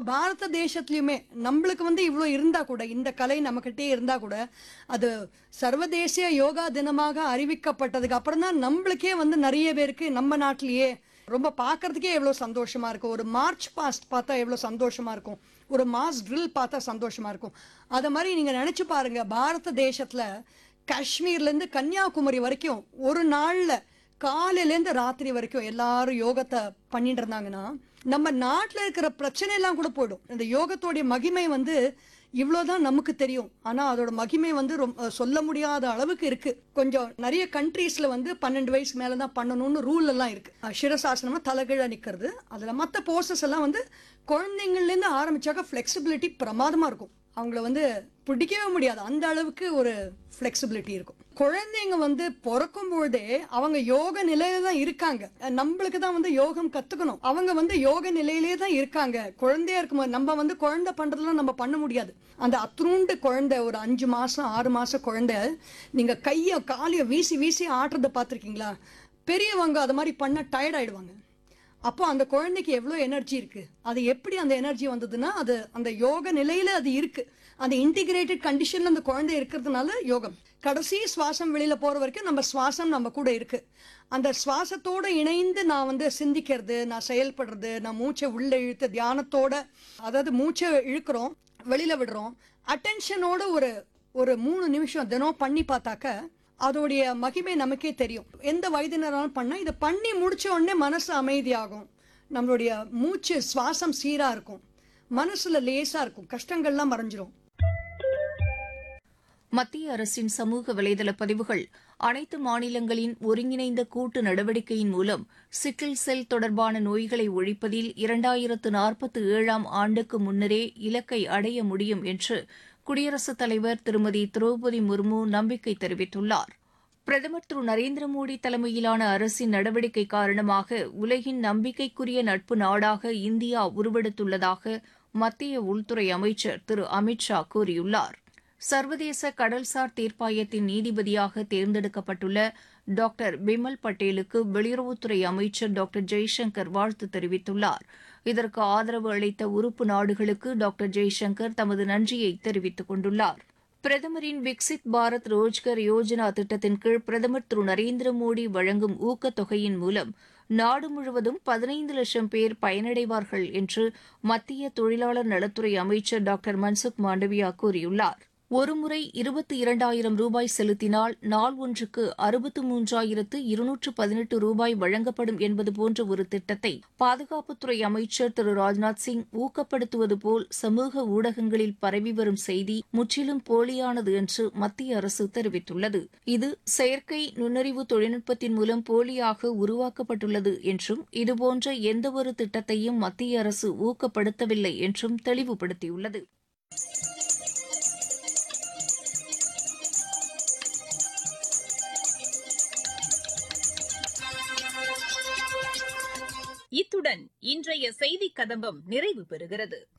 பாரத தேசத்துலயுமே நம்மளுக்கு வந்து இவ்வளோ இருந்தா கூட இந்த கலை நம்மக்கிட்டே இருந்தா கூட அது சர்வதேசிய யோகா தினமாக அறிவிக்கப்பட்டதுக்கு அப்புறம் தான் நம்மளுக்கே வந்து நிறைய பேருக்கு நம்ம நாட்டிலேயே ரொம்ப பார்க்கறதுக்கே எவ்வளோ சந்தோஷமா இருக்கும் ஒரு மார்ச் பாஸ்ட் பார்த்தா எவ்வளோ சந்தோஷமா இருக்கும் ஒரு மாஸ் ட்ரில் பார்த்தா சந்தோஷமா இருக்கும் அதை மாதிரி நீங்க நினைச்சு பாருங்க பாரத தேசத்துல காஷ்மீர்லேருந்து கன்னியாகுமரி வரைக்கும் ஒரு நாள்ல காலையிலேருந்து ராத்திரி வரைக்கும் எல்லாரும் யோகத்தை பண்ணிட்டு இருந்தாங்கன்னா நம்ம நாட்டில் இருக்கிற பிரச்சனை எல்லாம் கூட போயிடும் இந்த யோகத்தோடைய மகிமை வந்து இவ்வளோதான் நமக்கு தெரியும் ஆனால் அதோட மகிமை வந்து ரொம்ப சொல்ல முடியாத அளவுக்கு இருக்கு கொஞ்சம் நிறைய கண்ட்ரீஸில் வந்து பன்னெண்டு வயசு மேலே தான் பண்ணணும்னு ரூல் எல்லாம் இருக்கு அஹ் சிரசாசனமா தலைகீழாக நிற்கிறது அதில் மற்ற போர்சஸ் எல்லாம் வந்து குழந்தைங்கள்லேருந்து ஆரம்பிச்சாக்க ஃப்ளெக்சிபிலிட்டி பிரமாதமாக இருக்கும் அவங்கள வந்து பிடிக்கவே முடியாது அந்த அளவுக்கு ஒரு ஃப்ளெக்சிபிலிட்டி இருக்கும் குழந்தைங்க வந்து பிறக்கும் பொழுதே அவங்க யோக நிலையில தான் இருக்காங்க நம்மளுக்கு தான் வந்து யோகம் கத்துக்கணும் அவங்க வந்து யோக நிலையிலே தான் இருக்காங்க குழந்தையா இருக்கும்போது நம்ம வந்து குழந்தை பண்றதெல்லாம் நம்ம பண்ண முடியாது அந்த அத்ரூண்டு குழந்தை ஒரு அஞ்சு மாசம் ஆறு மாசம் குழந்தை நீங்க கைய காலிய வீசி வீசி ஆட்டுறதை பார்த்துருக்கீங்களா பெரியவங்க அது மாதிரி பண்ண டயர்ட் ஆயிடுவாங்க அப்போ அந்த குழந்தைக்கு எவ்வளோ எனர்ஜி இருக்கு அது எப்படி அந்த எனர்ஜி வந்ததுன்னா அது அந்த யோக நிலையில அது இருக்கு அந்த இன்டிகிரேட்டட் கண்டிஷன்ல அந்த குழந்தை இருக்கிறதுனால யோகம் கடைசி சுவாசம் வெளியில போற வரைக்கும் நம்ம சுவாசம் நம்ம கூட இருக்கு அந்த சுவாசத்தோட இணைந்து நான் வந்து சிந்திக்கிறது நான் செயல்படுறது நான் மூச்சை உள்ள இழுத்து தியானத்தோட அதாவது மூச்சை இழுக்கிறோம் வெளியில விடுறோம் அட்டென்ஷனோட ஒரு ஒரு மூணு நிமிஷம் தினம் பண்ணி பார்த்தாக்க அதோடைய மகிமை நமக்கே தெரியும் எந்த வயதினராலும் பண்ணா இதை பண்ணி முடிச்ச உடனே மனசு அமைதியாகும் நம்மளுடைய மூச்சு சுவாசம் சீரா இருக்கும் மனசுல லேசா இருக்கும் கஷ்டங்கள்லாம் மறைஞ்சிரும் மத்திய அரசின் சமூக வலைதள பதிவுகள் அனைத்து மாநிலங்களின் ஒருங்கிணைந்த கூட்டு நடவடிக்கையின் மூலம் சிக்கிள் செல் தொடர்பான நோய்களை ஒழிப்பதில் இரண்டாயிரத்து நாற்பத்து ஏழாம் ஆண்டுக்கு முன்னரே இலக்கை அடைய முடியும் என்று குடியரசுத் தலைவர் திருமதி திரௌபதி முர்மு நம்பிக்கை தெரிவித்துள்ளார் பிரதமர் திரு நரேந்திர மோடி தலைமையிலான அரசின் நடவடிக்கை காரணமாக உலகின் நம்பிக்கைக்குரிய நட்பு நாடாக இந்தியா உருவெடுத்துள்ளதாக மத்திய உள்துறை அமைச்சர் திரு அமித் ஷா கூறியுள்ளார் சர்வதேச கடல்சார் தீர்ப்பாயத்தின் நீதிபதியாக தேர்ந்தெடுக்கப்பட்டுள்ள டாக்டர் பிமல் பட்டேலுக்கு வெளியுறவுத்துறை அமைச்சர் டாக்டர் ஜெய்சங்கர் வாழ்த்து தெரிவித்துள்ளார் இதற்கு ஆதரவு அளித்த உறுப்பு நாடுகளுக்கு டாக்டர் ஜெய்சங்கர் தமது நன்றியை தெரிவித்துக் கொண்டுள்ளார் பிரதமரின் விக்சித் பாரத் ரோஜ்கர் யோஜனா திட்டத்தின் கீழ் பிரதமர் திரு நரேந்திர மோடி வழங்கும் ஊக்கத்தொகையின் மூலம் நாடு முழுவதும் பதினைந்து லட்சம் பேர் பயனடைவார்கள் என்று மத்திய தொழிலாளர் நலத்துறை அமைச்சர் டாக்டர் மன்சுக் மாண்டவியா கூறியுள்ளார் ஒருமுறை இருபத்தி இரண்டாயிரம் ரூபாய் செலுத்தினால் நாள் ஒன்றுக்கு அறுபத்து மூன்றாயிரத்து இருநூற்று பதினெட்டு ரூபாய் வழங்கப்படும் என்பது போன்ற ஒரு திட்டத்தை பாதுகாப்புத்துறை அமைச்சர் திரு ராஜ்நாத் சிங் ஊக்கப்படுத்துவது போல் சமூக ஊடகங்களில் பரவி வரும் செய்தி முற்றிலும் போலியானது என்று மத்திய அரசு தெரிவித்துள்ளது இது செயற்கை நுண்ணறிவு தொழில்நுட்பத்தின் மூலம் போலியாக உருவாக்கப்பட்டுள்ளது என்றும் இதுபோன்ற எந்தவொரு திட்டத்தையும் மத்திய அரசு ஊக்கப்படுத்தவில்லை என்றும் தெளிவுபடுத்தியுள்ளது இத்துடன் இன்றைய செய்திக் கதம்பம் நிறைவு பெறுகிறது